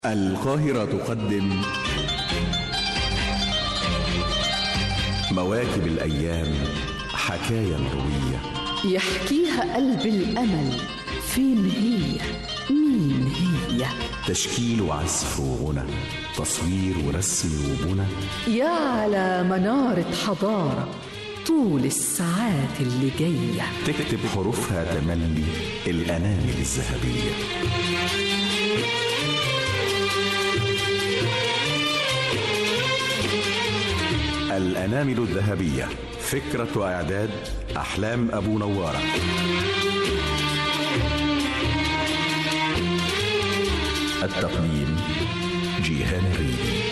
القاهرة تقدم مواكب الأيام حكاية روية يحكيها قلب الأمل فين هي مين هي تشكيل وعزف وغنى تصوير ورسم وبنى يا على منارة حضارة طول الساعات اللي جاية تكتب حروفها تملي الأنامل الذهبية الأنامل الذهبية فكرة وإعداد أحلام أبو نوارة التقديم جيهان الريدي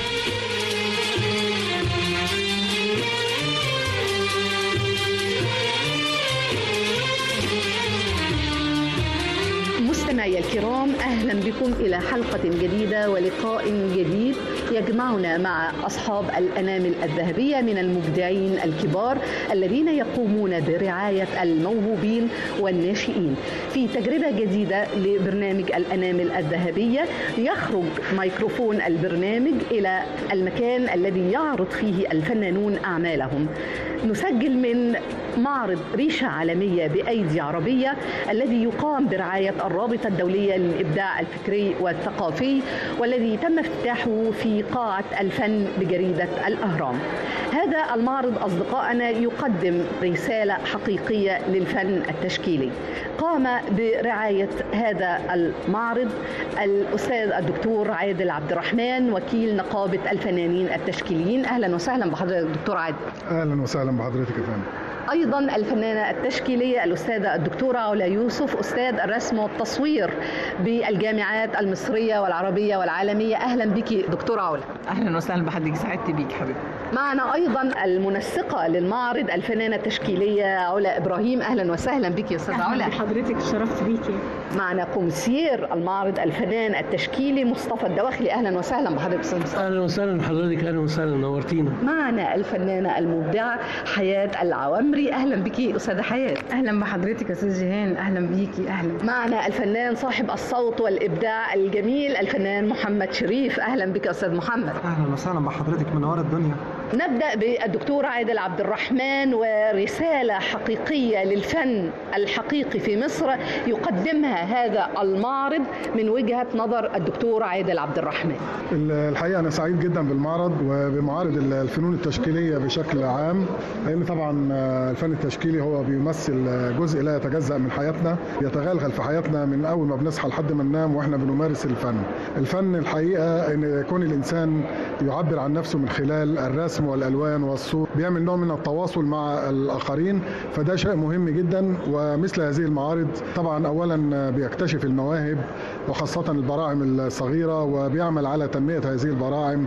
مستمعي الكرام اهلا بكم الى حلقه جديده ولقاء جديد يجمعنا مع اصحاب الانامل الذهبيه من المبدعين الكبار الذين يقومون برعايه الموهوبين والناشئين في تجربه جديده لبرنامج الانامل الذهبيه يخرج ميكروفون البرنامج الى المكان الذي يعرض فيه الفنانون اعمالهم نسجل من معرض ريشه عالميه بايدي عربيه الذي يقام برعايه الرابطه الدوليه للابداع الفكري والثقافي والذي تم افتتاحه في قاعه الفن بجريده الاهرام. هذا المعرض اصدقائنا يقدم رساله حقيقيه للفن التشكيلي. قام برعايه هذا المعرض الاستاذ الدكتور عادل عبد الرحمن وكيل نقابه الفنانين التشكيليين اهلا وسهلا بحضرتك دكتور عادل. اهلا وسهلا بحضرتك يا فندم. ايضا الفنانه التشكيليه الاستاذه الدكتوره علا يوسف استاذ الرسم والتصوير بالجامعات المصريه والعربيه والعالميه اهلا بك دكتوره علا اهلا وسهلا بحضرتك سعدت بيك حبيبتي معنا ايضا المنسقه للمعرض الفنانه التشكيليه علا ابراهيم اهلا وسهلا بك يا استاذه علا بحضرتك شرفت بيكي معنا كومسير المعرض الفنان التشكيلي مصطفى الدواخلي اهلا وسهلا بحضرتك استاذ مصطفى اهلا وسهلا بحضرتك اهلا وسهلا نورتينا معنا الفنانه المبدعه حياه العوامري اهلا بك استاذه حياه اهلا بحضرتك يا استاذ جيهان اهلا بيكي اهلا معنا الفنان صاحب الصوت والابداع الجميل الفنان محمد شريف اهلا بك استاذ محمد اهلا وسهلا بحضرتك منوره الدنيا نبدا بالدكتور عادل عبد الرحمن ورساله حقيقيه للفن الحقيقي في مصر يقدمها هذا المعرض من وجهه نظر الدكتور عادل عبد الرحمن الحقيقه انا سعيد جدا بالمعرض وبمعارض الفنون التشكيليه بشكل عام لان طبعا الفن التشكيلي هو بيمثل جزء لا يتجزا من حياتنا يتغلغل في حياتنا من اول ما بنصحى لحد ما ننام واحنا بنمارس الفن الفن الحقيقه ان يكون الانسان يعبر عن نفسه من خلال الرسم والالوان والصوت بيعمل نوع من التواصل مع الاخرين فده شيء مهم جدا ومثل هذه المعارض طبعا اولا بيكتشف المواهب وخاصة البراعم الصغيرة وبيعمل على تنمية هذه البراعم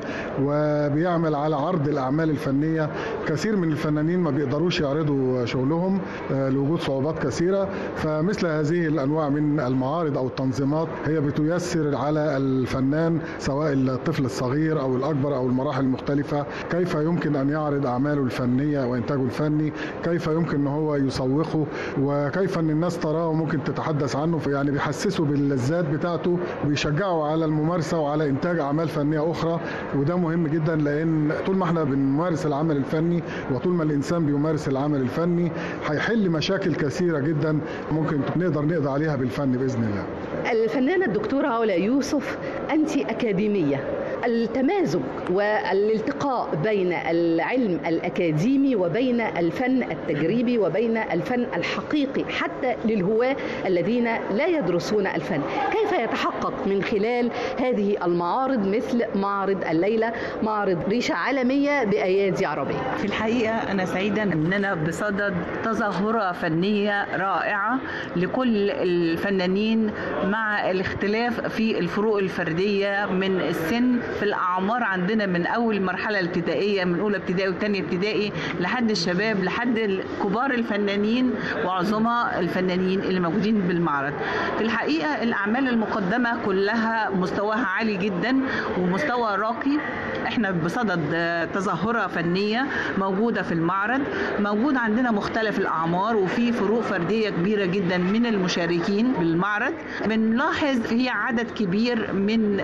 وبيعمل على عرض الأعمال الفنية كثير من الفنانين ما بيقدروش يعرضوا شغلهم لوجود صعوبات كثيرة فمثل هذه الأنواع من المعارض أو التنظيمات هي بتيسر على الفنان سواء الطفل الصغير أو الأكبر أو المراحل المختلفة كيف يمكن أن يعرض أعماله الفنية وإنتاجه الفني كيف يمكن أن هو يسوقه وكيف أن الناس تراه وممكن تتحدث عنه يعني بيحسسه باللذات بتاعته بيشجعه على الممارسة وعلى إنتاج أعمال فنية أخرى وده مهم جدا لأن طول ما احنا بنمارس العمل الفني وطول ما الإنسان بيمارس العمل الفني هيحل مشاكل كثيرة جدا ممكن نقدر نقضي عليها بالفن بإذن الله الفنانة الدكتورة علا يوسف أنت أكاديمية التمازج والالتقاء بين العلم الأكاديمي وبين الفن التجريبي وبين الفن الحقيقي حتى للهواة الذين لا يدرسون الفن كيف يتحقق من خلال هذه المعارض مثل معرض الليلة معرض ريشة عالمية بأيادي عربية في الحقيقة أنا سعيدة أننا بصدد تظاهرة فنية رائعة لكل الفنانين مع الاختلاف في الفروق الفردية من السن في الاعمار عندنا من اول المرحله الابتدائيه من اولى ابتدائي وثانيه ابتدائي لحد الشباب لحد كبار الفنانين وعظماء الفنانين اللي موجودين بالمعرض في الحقيقه الاعمال المقدمه كلها مستواها عالي جدا ومستوى راقي احنا بصدد تظاهره فنيه موجوده في المعرض موجود عندنا مختلف الاعمار وفي فروق فرديه كبيره جدا من المشاركين بالمعرض بنلاحظ في عدد كبير من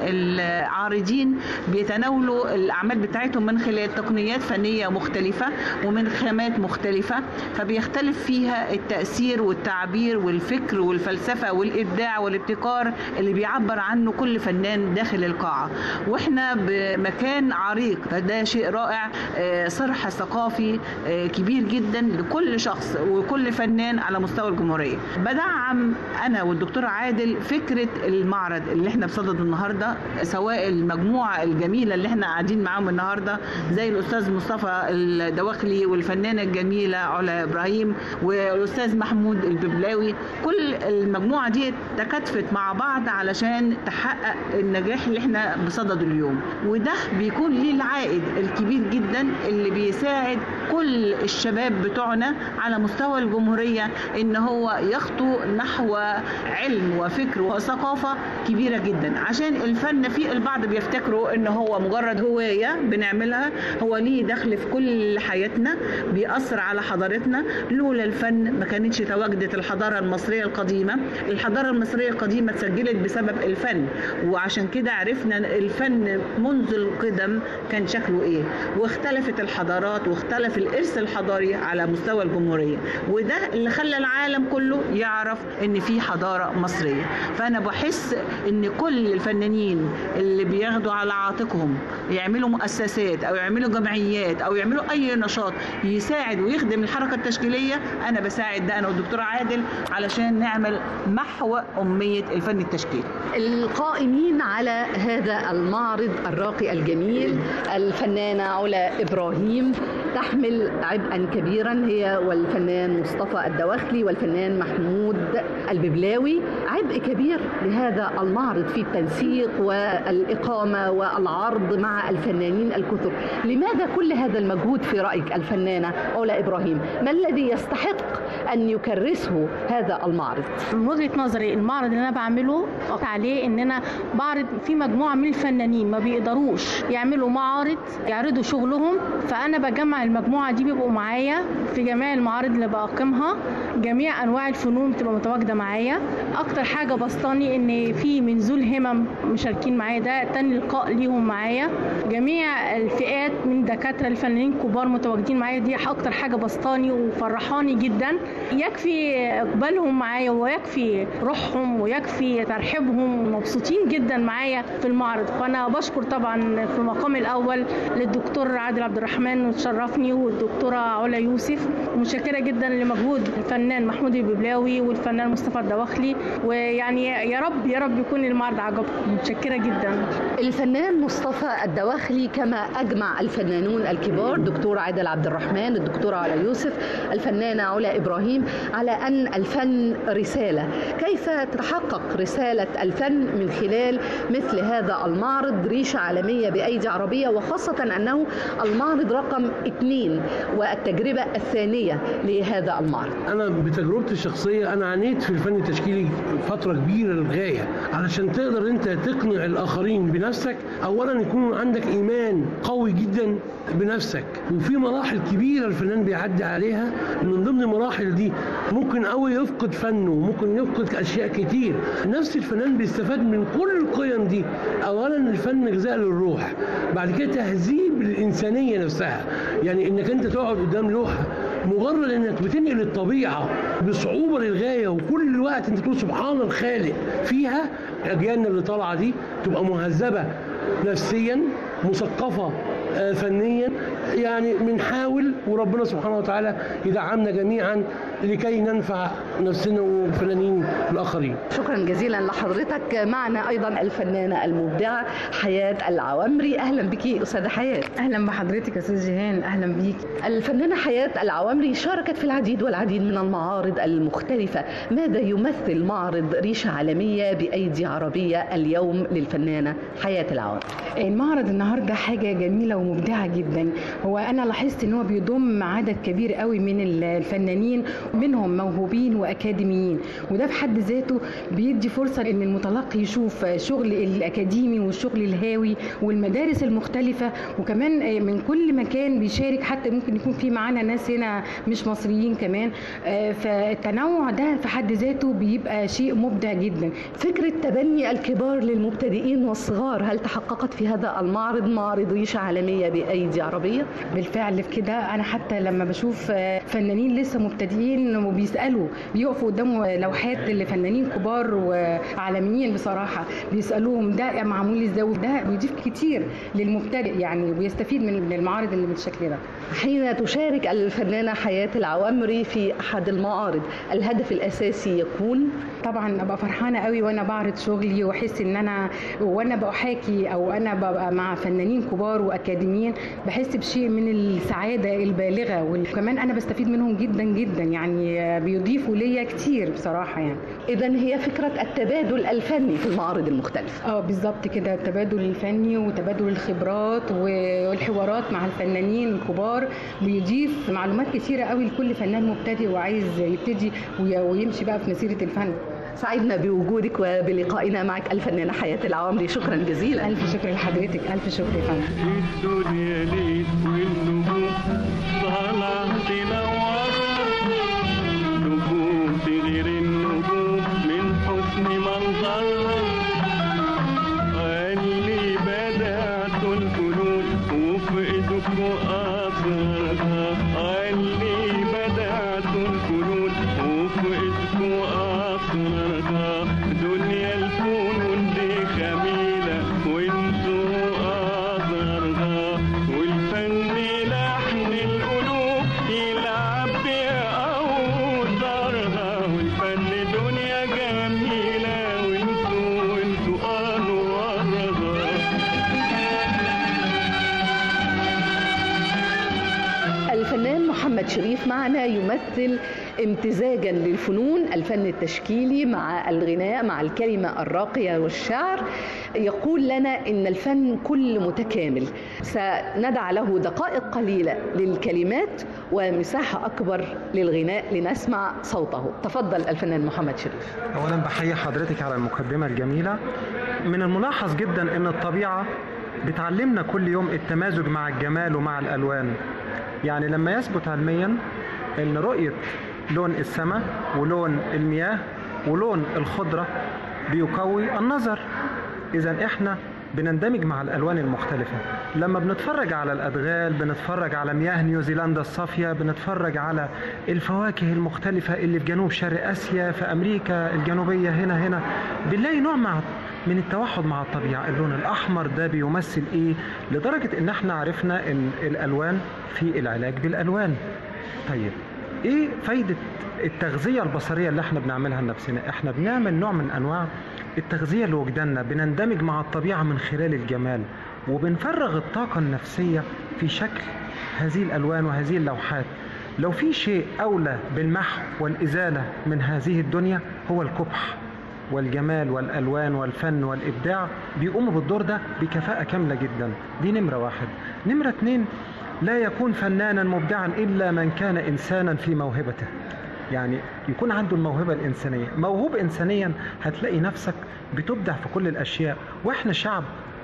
العارضين بيتناولوا الاعمال بتاعتهم من خلال تقنيات فنيه مختلفه ومن خامات مختلفه فبيختلف فيها التاثير والتعبير والفكر والفلسفه والابداع والابتكار اللي بيعبر عنه كل فنان داخل القاعه واحنا بمكان عريق فده شيء رائع صرح ثقافي كبير جدا لكل شخص وكل فنان على مستوى الجمهوريه بدعم انا والدكتور عادل فكره المعرض اللي احنا بصدد النهارده سواء المجموعه الجميله اللي احنا قاعدين معاهم النهارده زي الاستاذ مصطفى الدواخلي والفنانه الجميله علا ابراهيم والاستاذ محمود الببلاوي كل المجموعه دي تكاتفت مع بعض علشان تحقق النجاح اللي احنا بصدده اليوم وده بيكون ليه العائد الكبير جدا اللي بيساعد كل الشباب بتوعنا على مستوى الجمهوريه ان هو يخطو نحو علم وفكر وثقافه كبيره جدا عشان الفن في البعض بيفتكروا ان هو مجرد هوايه بنعملها هو ليه دخل في كل حياتنا بيأثر على حضارتنا لولا الفن ما كانتش تواجدت الحضاره المصريه القديمه الحضاره المصريه القديمه اتسجلت بسبب الفن وعشان كده عرفنا الفن منذ القدم كان شكله ايه واختلفت الحضارات واختلف الارث الحضاري على مستوى الجمهوريه وده اللي خلى العالم كله يعرف ان في حضاره مصريه فانا بحس ان كل الفنانين اللي بياخدوا على عاتقهم يعملوا مؤسسات او يعملوا جمعيات او يعملوا اي نشاط يساعد ويخدم الحركه التشكيليه انا بساعد ده انا والدكتور عادل علشان نعمل محو اميه الفن التشكيلي القائمين على هذا المعرض الراقي الجميل الفنانه علا ابراهيم تحمل عبئا كبيرا هي والفنان مصطفى الدواخلي والفنان محمود الببلاوي عبء كبير لهذا المعرض في التنسيق والإقامة والعرض مع الفنانين الكثر لماذا كل هذا المجهود في رأيك الفنانة علا إبراهيم ما الذي يستحق أن يكرسه هذا المعرض من وجهة نظري المعرض اللي أنا بعمله عليه إن أنا بعرض في مجموعة من الفنانين ما بيقدروش يعملوا معارض يعرضوا شغلهم فأنا بجمع المجموعة دي بيبقوا معايا في جميع المعارض اللي بقيمها جميع أنواع الفنون بتبقى متواجدة معايا أكتر حاجة بسطاني إن في من ذو الهمم مشاركين معايا ده تاني لقاء ليهم معايا جميع الفئات من دكاترة الفنانين كبار متواجدين معايا دي أكتر حاجة بسطاني وفرحاني جدا يكفي إقبالهم معايا ويكفي روحهم ويكفي ترحيبهم مبسوطين جدا معايا في المعرض فأنا بشكر طبعا في المقام الأول للدكتور عادل عبد الرحمن وتشرفني والدكتورة علا يوسف ومتشكرة جدا لمجهود الفنان محمود الببلاوي والفنان مصطفى الدواخلي ويعني يا رب يا رب يكون المعرض عجبكم متشكرة جدا الفنان مصطفى الدواخلي كما أجمع الفنانون الكبار دكتور عادل عبد الرحمن الدكتورة علا يوسف الفنانة علا إبراهيم على أن الفن رسالة كيف تتحقق رسالة الفن من خلال مثل هذا المعرض ريشة عالمية بأيدي عربية وخاصة أنه المعرض رقم اثنين والتجربة الثانية لهذا المعرض انا بتجربتي الشخصيه انا عانيت في الفن التشكيلي فتره كبيره للغايه علشان تقدر انت تقنع الاخرين بنفسك اولا يكون عندك ايمان قوي جدا بنفسك وفي مراحل كبيره الفنان بيعدي عليها من ضمن المراحل دي ممكن قوي يفقد فنه ممكن يفقد اشياء كتير نفس الفنان بيستفاد من كل القيم دي اولا الفن غذاء للروح بعد كده تهذيب الانسانيه نفسها يعني انك انت تقعد قدام لوحه مجرد انك بتنقل الطبيعه بصعوبه للغايه وكل الوقت انت تقول سبحان الخالق فيها اجيالنا اللي طالعه دي تبقى مهذبه نفسيا مثقفه آه، فنيا يعني بنحاول وربنا سبحانه وتعالى يدعمنا جميعا لكي ننفع نفسنا والفنانين الاخرين شكرا جزيلا لحضرتك معنا ايضا الفنانه المبدعه حياه العوامري اهلا بك استاذه حياه اهلا بحضرتك يا استاذ جيهان اهلا بيك الفنانه حياه العوامري شاركت في العديد والعديد من المعارض المختلفه ماذا يمثل معرض ريشه عالميه بايدي عربيه اليوم للفنانه حياه العوامري المعرض النهارده حاجه جميله ومبدعه جدا هو انا لاحظت ان هو بيضم عدد كبير قوي من الفنانين منهم موهوبين واكاديميين وده في حد ذاته بيدي فرصه ان المتلقي يشوف شغل الاكاديمي والشغل الهاوي والمدارس المختلفه وكمان من كل مكان بيشارك حتى ممكن يكون في معانا ناس هنا مش مصريين كمان فالتنوع ده في حد ذاته بيبقى شيء مبدع جدا فكره تبني الكبار للمبتدئين والصغار هل تحققت في هذا المعرض معرض ريشه عالميه بايدي عربيه بالفعل في كده انا حتى لما بشوف فنانين لسه مبتدئين وبيسالوا بيقفوا قدام لوحات لفنانين كبار وعالميين بصراحه بيسالوهم ده معمول ازاي وده بيضيف كتير للمبتدئ يعني ويستفيد من المعارض اللي بالشكل ده حين تشارك الفنانه حياه العوامري في احد المعارض الهدف الاساسي يكون طبعا ابقى فرحانه قوي وانا بعرض شغلي واحس ان انا وانا بحاكي او انا ببقى مع فنانين كبار واكاديميين بحس بشيء من السعاده البالغه وكمان انا بستفيد منهم جدا جدا يعني بيضيفوا ليا كتير بصراحه يعني اذا هي فكره التبادل الفني في المعارض المختلفه اه بالظبط كده التبادل الفني وتبادل الخبرات والحوارات مع الفنانين الكبار بيضيف معلومات كتيره قوي لكل فنان مبتدئ وعايز يبتدي ويمشي بقى في مسيره الفن سعدنا بوجودك وبلقائنا معك الفنانة حياة العوامري شكرا جزيلا ألف شكر لحضرتك ألف شكر يا فندم الدنيا ليل والنجوم طلعت نورها نجوم تغير النجوم من حسن منظرها اللي بدأت الفنون وفي ايدكم أثرها اللي بدأت الفنون وفي ايدكم أثرها دنيا الفنون دي خميلة وانتوا أثرها والفن لحن القلوب يلعب بأوتارها والفن دنيا جميلة وانتوا وانتوا أنوارها الفنان محمد شريف معنا يمثل امتزاجا للفنون الفن التشكيلي مع الغناء مع الكلمة الراقية والشعر يقول لنا إن الفن كل متكامل سندع له دقائق قليلة للكلمات ومساحة أكبر للغناء لنسمع صوته تفضل الفنان محمد شريف اولا بحيي حضرتك على المقدمه الجميله من الملاحظ جدا ان الطبيعه بتعلمنا كل يوم التمازج مع الجمال ومع الالوان يعني لما يثبت علميا ان رؤيه لون السماء ولون المياه ولون الخضره بيقوي النظر اذا احنا بنندمج مع الالوان المختلفه لما بنتفرج على الادغال بنتفرج على مياه نيوزيلندا الصافيه بنتفرج على الفواكه المختلفه اللي في جنوب شرق اسيا في امريكا الجنوبيه هنا هنا بنلاقي نوع مع من التوحد مع الطبيعه اللون الاحمر ده بيمثل ايه لدرجه ان احنا عرفنا ان الالوان في العلاج بالالوان طيب ايه فايده التغذيه البصريه اللي احنا بنعملها لنفسنا احنا بنعمل نوع من انواع التغذيه لوجداننا بنندمج مع الطبيعه من خلال الجمال وبنفرغ الطاقه النفسيه في شكل هذه الالوان وهذه اللوحات لو في شيء اولى بالمحو والازاله من هذه الدنيا هو القبح والجمال والالوان والفن والابداع بيقوموا بالدور ده بكفاءه كامله جدا دي نمره واحد نمره اتنين لا يكون فنانا مبدعا الا من كان انسانا في موهبته يعني يكون عنده الموهبه الانسانيه موهوب انسانيا هتلاقي نفسك بتبدع في كل الاشياء واحنا شعب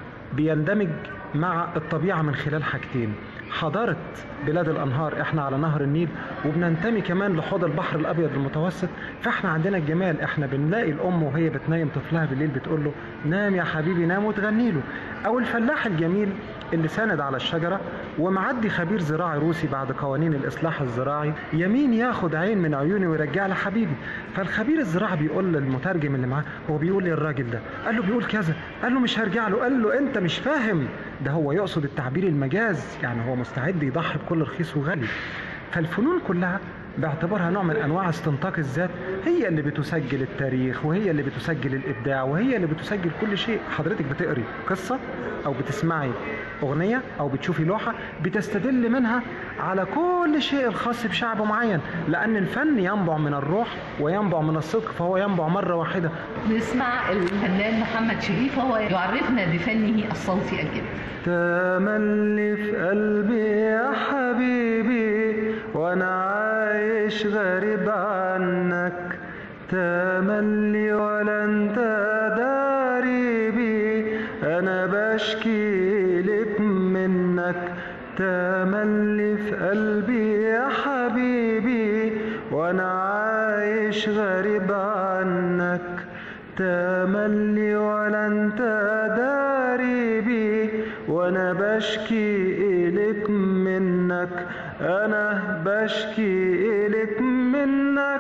بيندمج مع الطبيعه من خلال حاجتين حضاره بلاد الانهار احنا على نهر النيل وبننتمي كمان لحوض البحر الابيض المتوسط فاحنا عندنا الجمال احنا بنلاقي الام وهي بتنيم طفلها بالليل بتقول له نام يا حبيبي نام وتغني له او الفلاح الجميل اللي ساند على الشجره ومعدي خبير زراعي روسي بعد قوانين الاصلاح الزراعي يمين ياخد عين من عيوني ويرجع لحبيبي فالخبير الزراعي بيقول للمترجم اللي معاه هو بيقول للراجل ده قال له بيقول كذا قال له مش هرجع له قال له انت مش فاهم ده هو يقصد التعبير المجاز يعني هو مستعد يضحي بكل رخيص وغالي فالفنون كلها باعتبارها نوع من انواع استنطاق الذات هي اللي بتسجل التاريخ وهي اللي بتسجل الابداع وهي اللي بتسجل كل شيء حضرتك بتقري قصه او بتسمعي اغنيه او بتشوفي لوحه بتستدل منها على كل شيء الخاص بشعب معين لان الفن ينبع من الروح وينبع من الصدق فهو ينبع مره واحده نسمع الفنان محمد شريف وهو يعرفنا بفنه الصوتي الجميل تملي في قلبي يا حبيبي وانا عايش غريب عنك تملي ولا انت داري بي انا بشكي لك منك تملي في قلبي يا حبيبي وانا عايش غريب عنك تملي ولا انت داري بي وانا بشكي اليك منك انا بشكي اليك منك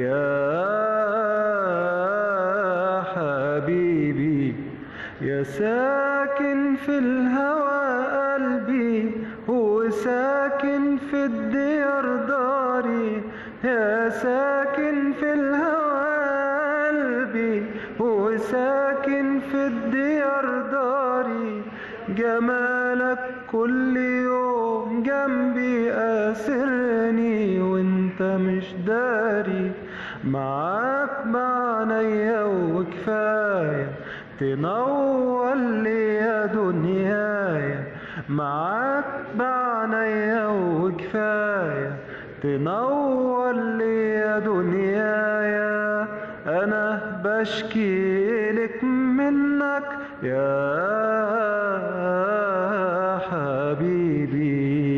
يا حبيبي يا ساكن في الهوى قلبي وساكن في الديار داري يا ساكن في الهوى قلبي وساكن في الديار داري جمالك كل يوم جنبي أسرني وانت مش داري معاك معنيا وكفاية تنور لي يا دنيايا معاك معنيا وكفاية تنور لي يا دنيايا أنا بشكي لك منك يا حبيبي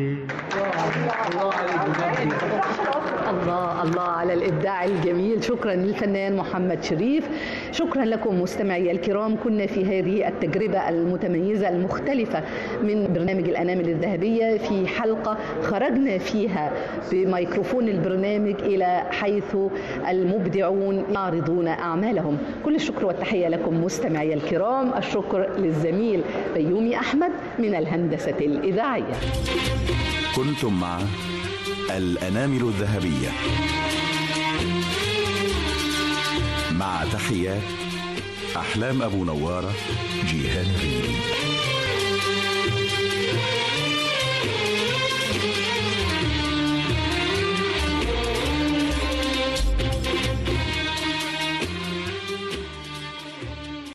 الله الله على الإبداع الجميل شكرا للفنان محمد شريف شكرا لكم مستمعي الكرام كنا في هذه التجربة المتميزة المختلفة من برنامج الأنامل الذهبية في حلقة خرجنا فيها بميكروفون البرنامج إلى حيث المبدعون يعرضون أعمالهم كل الشكر والتحية لكم مستمعي الكرام الشكر للزميل بيومي أحمد من الهندسة الإذاعية كنتم مع الأنامل الذهبية مع تحيات أحلام أبو نوارة جيهان ريدي